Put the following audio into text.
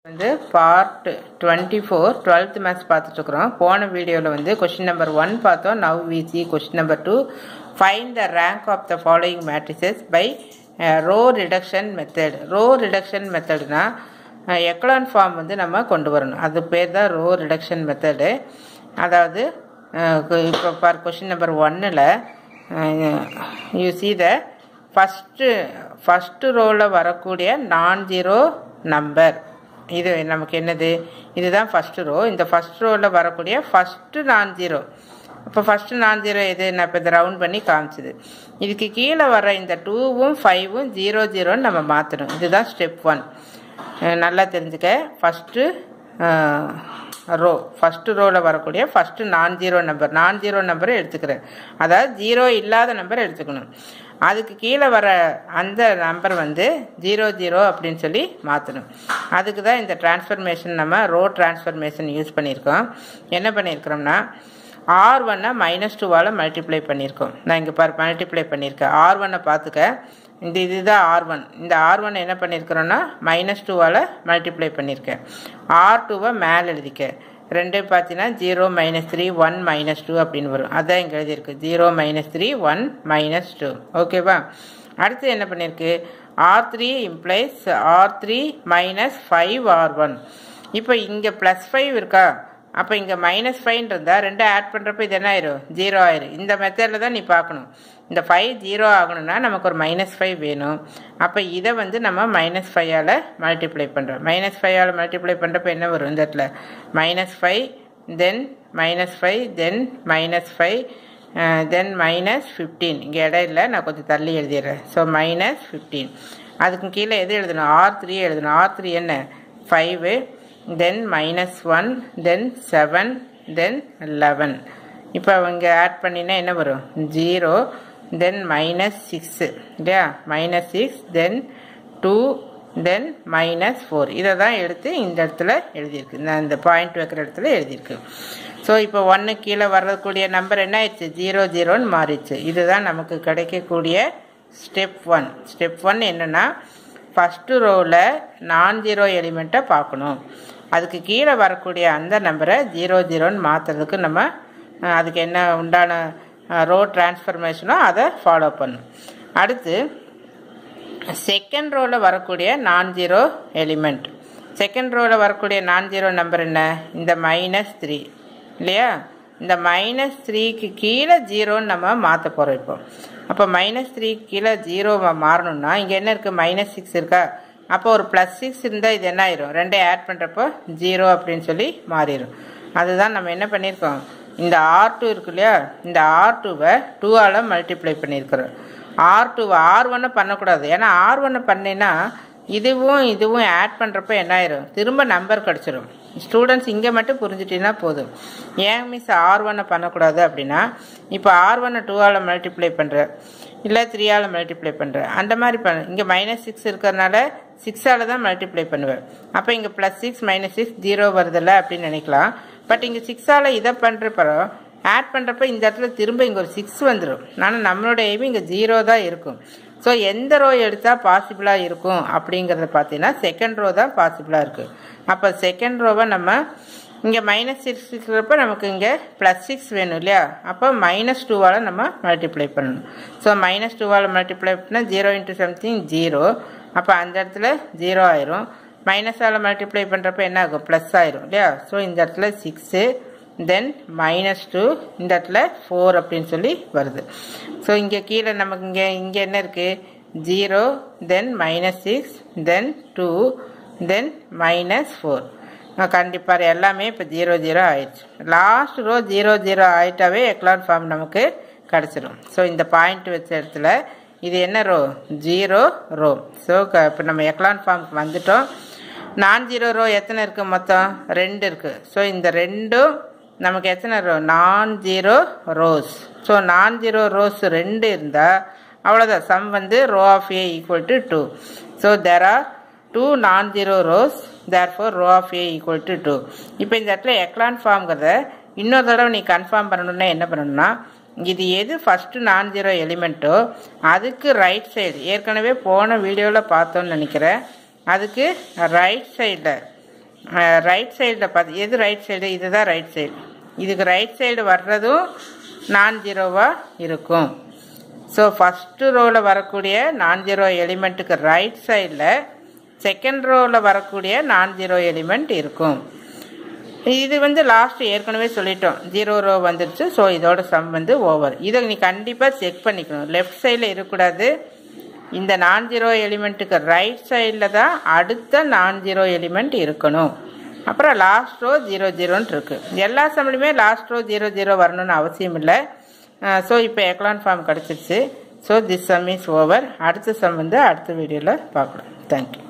வந்து part twenty four twelfth maths பார்த்துட்ருக்குறோம் போன வீடியோவில் வந்து கொஷின் நம்பர் ஒன் பார்த்தோம் now we see question number two find the rank of the following matrices by row reduction method row reduction மெத்தட்னா echelon form வந்து நம்ம கொண்டு வரணும் அது பேர் தான் ரோ ரிடக்ஷன் மெத்தடு அதாவது இப்போ பார் கொஷின் நம்பர் ஒன்னில் you see the first first ரோவில் வரக்கூடிய நான் ஜீரோ நம்பர் இது நமக்கு என்னது இதுதான் ஃபஸ்ட்டு ரோ இந்த ஃபஸ்ட் ரோவில் வரக்கூடிய ஃபஸ்ட்டு நான் ஜீரோ இப்போ ஃபஸ்ட்டு நான் ஜீரோ எது நான் இப்போ இதை ரவுண்ட் பண்ணி காமிச்சிது இதுக்கு கீழே வர இந்த டூவும் ஃபைவும் ஜீரோ ஜீரோன்னு நம்ம மாற்றணும் இதுதான் ஸ்டெப் ஒன் நல்லா தெரிஞ்சுக்க ஃபஸ்ட்டு ரோ ஃபஸ்ட்டு ரோவில் வரக்கூடிய ஃபஸ்ட்டு நான் ஜீரோ நம்பர் நான் ஜீரோ நம்பரை எடுத்துக்கிறேன் அதாவது ஜீரோ இல்லாத நம்பர் எடுத்துக்கணும் அதுக்கு கீழே வர அந்த நம்பர் வந்து ஜீரோ ஜீரோ அப்படின்னு சொல்லி மாற்றணும் அதுக்கு தான் இந்த டிரான்ஸ்ஃபர்மேஷன் நம்ம ரோ டிரான்ஸ்ஃபர்மேஷன் யூஸ் பண்ணியிருக்கோம் என்ன பண்ணியிருக்கிறோம்னா ஆர் ஒன்னை மைனஸ் டூவால் மல்டிப்ளை பண்ணியிருக்கோம் நான் இங்கே பாரு மல்டிப்ளை பண்ணியிருக்கேன் ஆர் ஒன்னை பார்த்துக்க இந்த இதுதான் ஆர் ஒன் இந்த ஆர் ஒன் என்ன பண்ணியிருக்கிறோன்னா மைனஸ் டூவால் மல்டிப்ளை பண்ணியிருக்கேன் ஆர் டூவை மேலே எழுதிக்க ரெண்டு பார்த்தீங்கன்னா zero minus three one minus two அப்படின்னு வரும் அதான் இங்கே எழுதியிருக்கு zero minus three one minus two ஓகேவா அடுத்து என்ன பண்ணியிருக்கு R three implies R three minus five R one இப்போ இங்கே ப்ளஸ் ஃபைவ் இருக்கா அப்போ இங்கே மைனஸ் ஃபைன் இருந்தால் ரெண்டு ஆட் பண்ணுறப்ப இது என்ன ஆயிரும் ஜீரோ ஆயிரும் இந்த மெத்தடில் தான் நீ பார்க்கணும் இந்த ஃபைவ் ஜீரோ ஆகணும்னா நமக்கு ஒரு மைனஸ் ஃபைவ் வேணும் அப்போ இதை வந்து நம்ம மைனஸ் ஃபைவால் மல்டிப்ளை பண்ணுறோம் மைனஸ் ஃபைவால் மல்டிப்ளை பண்ணுறப்ப என்ன வரும் இந்த இடத்துல minus five then minus five then minus five then minus fifteen இங்கே இடம் இல்லை நான் கொஞ்சம் தள்ளி எழுதிடுறேன் ஸோ மைனஸ் ஃபிஃப்டீன் அதுக்கு கீழே எது எழுதணும் ஆர் த்ரீ எழுதணும் ஆர் த்ரீ என்ன five then minus one then seven then eleven இப்போ இங்கே ஆட் பண்ணினா என்ன வரும் ஜீரோ தென் மைனஸ் சிக்ஸு இல்லையா minus six then two then minus four இதை தான் எடுத்து இந்த இடத்துல எழுதியிருக்கு நான் இந்த பாயிண்ட் வைக்கிற இடத்துல எழுதியிருக்கு ஸோ இப்போ ஒன்று கீழே வரக்கூடிய நம்பர் என்ன ஆயிடுச்சு ஜீரோ ஜீரோன்னு மாறிடுச்சு இதுதான் நமக்கு கிடைக்கக்கூடிய ஸ்டெப் ஒன் ஸ்டெப் ஒன் என்னென்னா ஃபஸ்ட்டு ரோவில் நான் ஜீரோ எலிமெண்ட்டை பார்க்கணும் அதுக்கு கீழே வரக்கூடிய அந்த நம்பரை ஜீரோ ஜீரோன்னு மாற்றுறதுக்கு நம்ம அதுக்கு என்ன உண்டான ரோ டிரான்ஸ்ஃபர்மேஷனோ அதை ஃபாலோ பண்ணும் அடுத்து செகண்ட் ரோவில் வரக்கூடிய நான் ஜீரோ எலிமெண்ட் செகண்ட் ரோவில் வரக்கூடிய நான் ஜீரோ நம்பர் என்ன இந்த மைனஸ் த்ரீ இல்லையா இந்த மைனஸ் த்ரீக்கு கீழே ஜீரோன்னு நம்ம மாற்ற போகிறோம் இப்போ அப்போ மைனஸ் த்ரீக்கு கீழே ஜீரோ மாறணும்னா இங்கே என்ன இருக்குது மைனஸ் சிக்ஸ் இருக்கா அப்போ ஒரு ப்ளஸ் சிக்ஸ் இருந்தால் இது என்ன ஆயிரும் ரெண்டே ஆட் பண்ணுறப்போ ஜீரோ அப்படின்னு சொல்லி மாறிடும் அதுதான் நம்ம என்ன பண்ணியிருக்கோம் இந்த ஆர் டூ இருக்கு இல்லையா இந்த ஆர் டூவை டூவால் மல்டிப்ளை பண்ணியிருக்கிறோம் ஆர் டூவை ஆர் ஒன்னை பண்ணக்கூடாது ஏன்னா ஆர் ஒன்னை பண்ணினா இதுவும் இதுவும் ஆட் பண்ணுறப்ப என்ன ஆயிரும் திரும்ப நம்பர் கிடச்சிரும் ஸ்டூடெண்ட்ஸ் இங்கே மட்டும் புரிஞ்சுட்டீங்கன்னா போதும் ஏன் மிஸ் ஆர் ஒன்னை பண்ணக்கூடாது அப்படின்னா இப்போ ஆர் ஒன்னை டூவால் மல்டிப்ளை பண்ணுற இல்லை த்ரீயால் மல்டிப்ளை பண்ணுற அந்த மாதிரி பண்ண இங்கே மைனஸ் சிக்ஸ் இருக்கிறனால சிக்ஸால் தான் மல்டிப்ளை பண்ணுவேன் அப்போ இங்கே plus six minus six zero வருதில்ல அப்படின்னு நினைக்கலாம் பட் இங்கே சிக்ஸால் இதை பண்ணுறப்ப ஆட் பண்ணுறப்ப இந்த இடத்துல திரும்ப இங்கே ஒரு சிக்ஸ் வந்துடும் ஆனால் நம்மளோட எய்ம் இங்கே ஜீரோ தான் இருக்கும் ஸோ எந்த ரோ எடுத்தால் பாசிபிளாக இருக்கும் அப்படிங்கிறத பார்த்தீங்கன்னா செகண்ட் ரோ தான் பாசிபிளாக இருக்குது அப்போ செகண்ட் ரோவை நம்ம இங்கே மைனஸ் சிக்ஸ் இருக்கிறப்ப நமக்கு இங்கே ப்ளஸ் சிக்ஸ் வேணும் இல்லையா அப்போ மைனஸ் டூவால் நம்ம மல்டிப்ளை பண்ணணும் ஸோ மைனஸ் டூவால் மல்டிப்ளை பண்ணால் ஜீரோ இன்ட்டு சம்திங் ஜீரோ அப்போ அந்த இடத்துல ஜீரோ ஆயிரும் மைனஸால் மல்டிப்ளை பண்ணுறப்ப என்ன ஆகும் ப்ளஸ் ஆயிரும் இல்லையா ஸோ இந்த இடத்துல சிக்ஸு தென் மைனஸ் டூ இந்த இடத்துல ஃபோர் அப்படின்னு சொல்லி வருது ஸோ இங்கே கீழே நமக்கு இங்கே இங்கே என்ன இருக்குது zero then minus six then two then minus four கண்டிப்பாக எல்லாமே இப்போ ஜீரோ ஜீரோ ஆயிடுச்சு லாஸ்ட் ரோ ஜீரோ ஜீரோ ஆயிட்டாவே எக்லான் ஃபார்ம் நமக்கு கிடச்சிரும் ஸோ இந்த பாயிண்ட் வச்ச இடத்துல இது என்ன ரோ ஜீரோ ரோ ஸோ இப்போ நம்ம எக்லான் ஃபார்முக்கு வந்துட்டோம் நான் ஜீரோ ரோ எத்தனை இருக்குது மொத்தம் ரெண்டு இருக்குது ஸோ இந்த ரெண்டும் நமக்கு எத்தனை row non zero rows so non zero rows ரெண்டு இருந்தால் அவ்வளோதான் சம் வந்து row of A equal to two so there are two non zero rows therefore row of A equal to two இப்போ இந்த இடத்துல எக்லான் ஃபார்ம்ங்கிறத இன்னொரு தடவை நீ கன்ஃபார்ம் பண்ணணுன்னா என்ன பண்ணணும்னா இது எது ஃபஸ்ட்டு நான் ஜீரோ எலிமெண்ட்டோ அதுக்கு ரைட் சைடு ஏற்கனவே போன வீடியோவில் பார்த்தோன்னு நினைக்கிறேன் அதுக்கு ரைட் சைடில் ரைட் சைடில் பார்த்து எது ரைட் சைடு இதுதான் ரைட் சைடு இதுக்கு ரைட் சைடு வர்றதும் நான் ஜீரோவாக இருக்கும் ஸோ ஃபஸ்ட்டு ரோவில் வரக்கூடிய நான் ஜீரோ எலிமெண்ட்டுக்கு ரைட் சைடில் செகண்ட் ரோவில் வரக்கூடிய நான் ஜீரோ எலிமெண்ட் இருக்கும் இது வந்து லாஸ்ட் ஏற்கனவே சொல்லிட்டோம் ஜீரோ ரோ வந்துருச்சு ஸோ இதோட சம் வந்து ஓவர் இதை நீ கண்டிப்பாக செக் பண்ணிக்கணும் லெஃப்ட் சைடில் இருக்கக்கூடாது இந்த நான் ஜீரோ எலிமெண்ட்டுக்கு ரைட் சைடில் தான் அடுத்த நான் ஜீரோ எலிமெண்ட் இருக்கணும் அப்புறம் லாஸ்ட் ரோ ஜீரோ ஜீரோன்ட்டு இருக்குது எல்லா சம்லையுமே லாஸ்ட் ரோ ஜீரோ ஜீரோ வரணும்னு அவசியம் இல்லை ஸோ இப்போ எக்லான் ஃபார்ம் கிடச்சிருச்சு so this sum is over அடுத்த சம் வந்து அடுத்த வீடியோவில் பார்க்கலாம் தேங்க்யூ